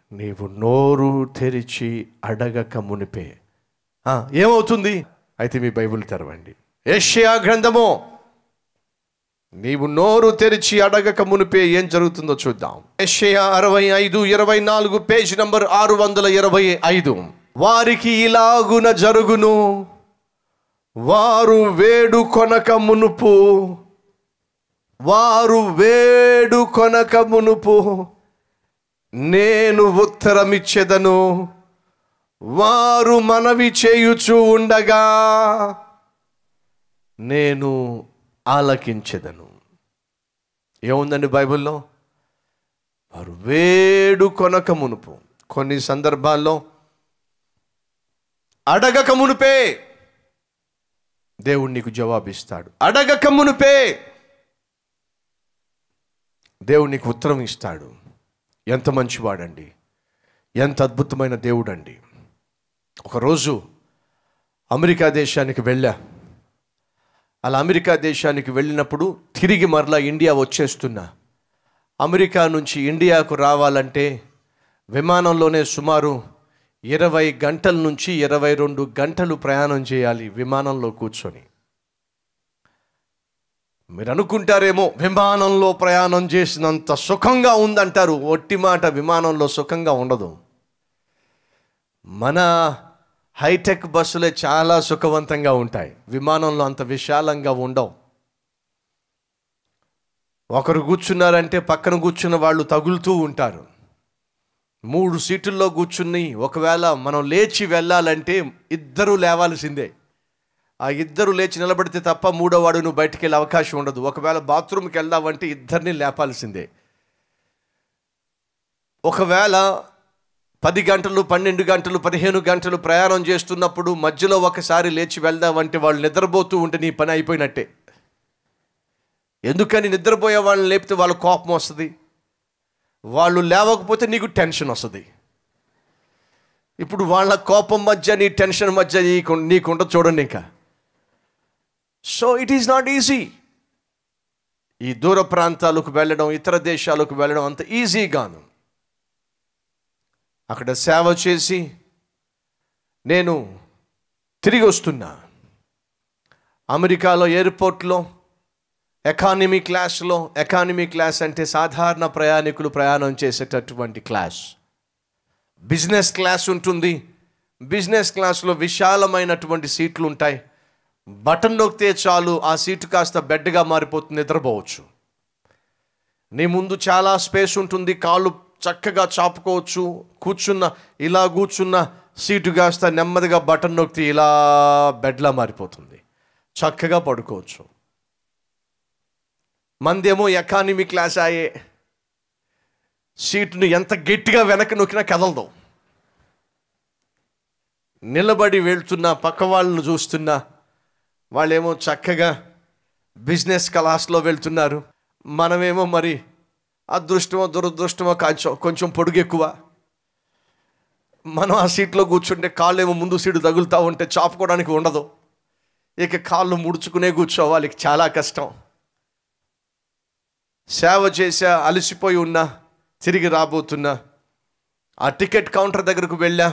నీవు నోరు తెరిచి అడగక మునిపే ఆ, ఏమవుతుంది అయితే మీ బైబిల్ తెరవండి ఏషియా గ్రంథము నీవు నోరు తెరిచి అడగక మునిపే ఏం జరుగుతుందో చూద్దాం ఏషియా అరవై ఐదు ఇరవై నాలుగు పేజ్ నంబర్ ఆరు వందల ఇరవై ఐదు వారికి ఇలాగున జరుగును వారు వేడు కొనక మునుపు వారు వేడు కొనక మునుపు నేను ఉత్తరమిచ్చెదను వారు మనవి చేయుచు ఉండగా నేను ఆలకించెదను ఏముందండి బైబిల్లో వారు వేడు కొనక మునుపు కొన్ని సందర్భాల్లో అడగక మునుపే దేవుడు నీకు జవాబిస్తాడు అడగక మునుపే దేవుడు నీకు ఉత్తరం ఇస్తాడు ఎంత మంచివాడండి ఎంత అద్భుతమైన దేవుడండి ఒకరోజు అమెరికా దేశానికి వెళ్ళా అలా అమెరికా దేశానికి వెళ్ళినప్పుడు తిరిగి మరలా ఇండియా వచ్చేస్తున్నా అమెరికా నుంచి ఇండియాకు రావాలంటే విమానంలోనే సుమారు ఇరవై గంటల నుంచి ఇరవై రెండు గంటలు ప్రయాణం చేయాలి విమానంలో కూర్చొని మీరు అనుకుంటారేమో విమానంలో ప్రయాణం చేసినంత సుఖంగా ఉందంటారు ఒట్టి మాట విమానంలో సుఖంగా ఉండదు మన హైటెక్ బస్సులే చాలా సుఖవంతంగా ఉంటాయి విమానంలో అంత విశాలంగా ఉండవు ఒకరు కూర్చున్నారంటే పక్కన కూర్చున్న వాళ్ళు తగులుతూ ఉంటారు మూడు సీటుల్లో కూర్చుని ఒకవేళ మనం లేచి వెళ్ళాలంటే ఇద్దరు లేవాల్సిందే ఆ ఇద్దరు లేచి నిలబడితే తప్ప మూడో వాడు నువ్వు బయటికి వెళ్ళే అవకాశం ఉండదు ఒకవేళ బాత్రూమ్కి వెళ్దామంటే ఇద్దరిని లేపాల్సిందే ఒకవేళ పది గంటలు పన్నెండు గంటలు పదిహేను గంటలు ప్రయాణం చేస్తున్నప్పుడు మధ్యలో ఒకసారి లేచి వెళ్దామంటే వాళ్ళు నిద్రపోతూ ఉంటే నీ పని అయిపోయినట్టే ఎందుకని నిద్రపోయే వాళ్ళని లేపితే వాళ్ళ కోపం వస్తుంది వాళ్ళు లేవకపోతే నీకు టెన్షన్ వస్తుంది ఇప్పుడు వాళ్ళ కోపం మధ్య నీ టెన్షన్ మధ్య నీకు నీకుంట చూడండి ఇంకా so it is not easy ఈ దూర ప్రాంతాలకు వెళ్ళడం ఇతర దేశాలకు వెళ్ళడం అంత ఈజీ కాదు అక్కడ సేవ చేసి నేను తిరిగి వస్తున్నా అమెరికాలో ఎయిర్పోర్ట్లో ఎకానమీ క్లాస్లో ఎకానమీ క్లాస్ అంటే సాధారణ ప్రయాణికులు ప్రయాణం చేసేటటువంటి క్లాస్ బిజినెస్ క్లాస్ ఉంటుంది బిజినెస్ క్లాస్లో విశాలమైనటువంటి సీట్లు ఉంటాయి బటన్ నొక్కితే చాలు ఆ సీటు కాస్త బెడ్గా మారిపోతుంది నిద్రపోవచ్చు నీ ముందు చాలా స్పేస్ ఉంటుంది కాళ్ళు చక్కగా చాపుకోవచ్చు కూర్చున్న ఇలా కూర్చున్న సీటు కాస్త నెమ్మదిగా బటన్ నొక్కితే ఇలా బెడ్లా మారిపోతుంది చక్కగా పడుకోవచ్చు మందేమో ఎకానమీ క్లాస్ అయ్యే సీటును ఎంత గట్టిగా వెనక్కి నొక్కినా కదలదు నిలబడి వెళ్తున్నా పక్క వాళ్ళను చూస్తున్నా వాళ్ళేమో చక్కగా బిజినెస్ క్లాస్లో వెళ్తున్నారు మనమేమో మరి అదృష్టమో దురదృష్టమో కొంచెం కొంచెం పొడుగు ఎక్కువ మనం ఆ సీట్లో కూర్చుంటే కాళ్ళు ఏమో ముందు సీటు తగులుతూ ఉంటే చాపుకోవడానికి ఉండదు ఇక కాళ్ళు ముడుచుకునే కూర్చోవాలి చాలా కష్టం సేవ చేసా అలసిపోయి ఉన్నా తిరిగి రాబోతున్నా ఆ టికెట్ కౌంటర్ దగ్గరకు వెళ్ళా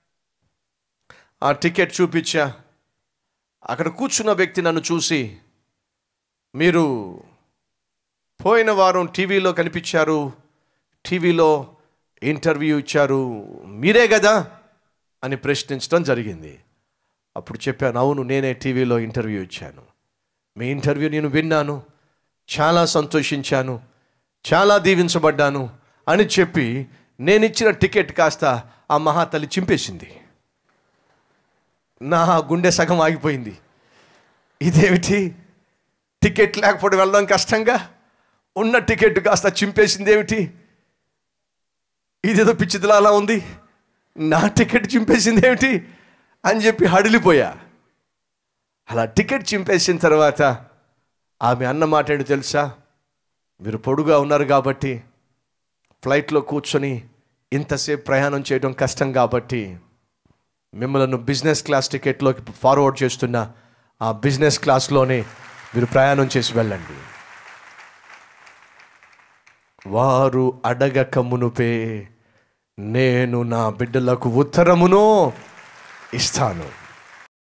ఆ టికెట్ చూపించా అక్కడ కూర్చున్న వ్యక్తి నన్ను చూసి మీరు పోయిన వారం టీవీలో కనిపించారు టీవీలో ఇంటర్వ్యూ ఇచ్చారు మీరే కదా అని ప్రశ్నించడం జరిగింది అప్పుడు చెప్పాను అవును నేనే టీవీలో ఇంటర్వ్యూ ఇచ్చాను మీ ఇంటర్వ్యూ నేను విన్నాను చాలా సంతోషించాను చాలా దీవించబడ్డాను అని చెప్పి నేను ఇచ్చిన టికెట్ కాస్త ఆ మహాతల్లి చింపేసింది నా గుండె సగం ఆగిపోయింది ఇదేమిటి టికెట్ లేకపోతే వెళ్ళడం కష్టంగా ఉన్న టికెట్ కాస్త చింపేసింది ఏమిటి ఇదేదో పిచ్చిదిలా అలా ఉంది నా టికెట్ చింపేసింది ఏమిటి అని చెప్పి హడిలిపోయా అలా టికెట్ చింపేసిన తర్వాత ఆమె అన్న మాట ఏంటి తెలుసా మీరు పొడుగా ఉన్నారు కాబట్టి ఫ్లైట్లో కూర్చొని ఇంతసేపు ప్రయాణం చేయడం కష్టం కాబట్టి మిమ్మల్ని బిజినెస్ క్లాస్ టికెట్లోకి ఫార్వర్డ్ చేస్తున్న ఆ బిజినెస్ క్లాస్లోనే మీరు ప్రయాణం చేసి వెళ్ళండి వారు అడగక మునుపే నేను నా బిడ్డలకు ఉత్తరమును ఇస్తాను